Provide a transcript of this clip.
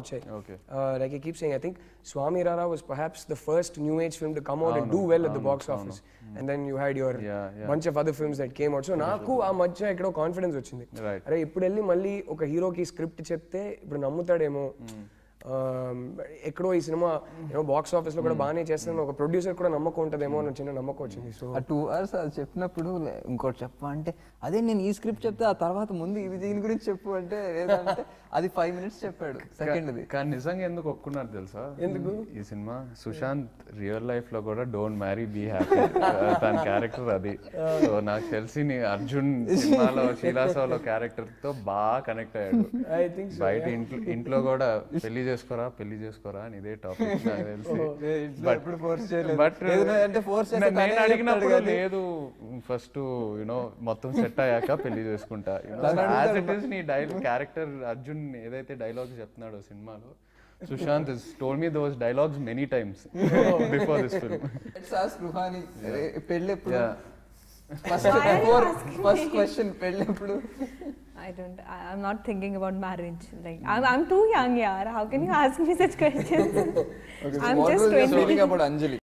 వచ్చాయి okay Uh, like I keep saying, I think Swami Rara was perhaps the first new age film to come out and do well at the box office. And then you had your Yeah, yeah. bunch of other films that came out. So నాకు ఆ మధ్య ఎక్కడో confidence వచ్చింది Right. అరే ఇప్పుడు వెళ్ళి మళ్ళీ ఒక హీరోకి స్క్రిప్ట్ చెప్తే ఇప్పుడు నమ్ముతాడేమో Um, ఎక్కడో ఈ సినిమా ఏమో బాక్స్ ఆఫీస్ లో కూడా బాగానే చేస్తాను ఒక ప్రొడ్యూసర్ కూడా నమ్మకం ఉంటుందేమో అని చిన్న నమ్మకం వచ్చింది సో ఆ టూ అవర్స్ అది చెప్పినప్పుడు లే- ఇంకోటి చెప్పు అంటే అదే నేను ఈ స్క్రిప్ట్ చెప్తే ఆ తర్వాత ముందు ఇది దీని గురించి చెప్పు అంటే లేదంటే అది ఫైవ్ మినిట్స్ చెప్పాడు సెకండ్ది కానీ నిజంగా ఎందుకు ఒప్పుకున్నారు తెలుసా ఎందుకు ఈ సినిమా సుశాంత్ రియల్ లైఫ్ లో కూడా డోంట్ మ్యారీ బీ హ్యాపీ తన క్యారెక్టర్ అది సో నాకు తెలిసి నీ అర్జున్ సినిమాలో శీలాసోలో క్యారెక్టర్ తో బాగా కనెక్ట్ అయ్యాడు ఐ థింక్ బయట ఇంట్లో ఇంట్లో కూడా పెళ్లి చేసుకోరా పెళ్లి చేసుకోరా అని ఇదే టాపిక్ నాకు తెలిసి బట్ ఎప్పుడు ఫోర్స్ చేయలేదు బట్ ఏదైనా అంటే ఫోర్స్ చేస్తే నేను తనే అడిగినప్పుడు చెప్తాడు కానీ. లేదు ఫస్ట్ యునో మొత్తం సెట్ అయ్యాక పెళ్లి చేసుకుంటా తను యాజ్ ఇట్ ఈస్ నీ డైలాగ్ క్యారెక్టర్ అర్జున్ ఏదైతే డైలాగ్స్ చెప్తున్నాడో సినిమాలో Sushant is told me those dialogues many times before this film Let's ask Ruhani, రే- పెళ్ళి ఎప్పుడు Yeah. First Why are you for asking first me? Question పెళ్ళి ఎప్పుడు I don't. I, I'm not thinking about marriage. Like I'm, I'm too young, yaar. How can you ask me such questions? I'm just 20. Feeling about Anjali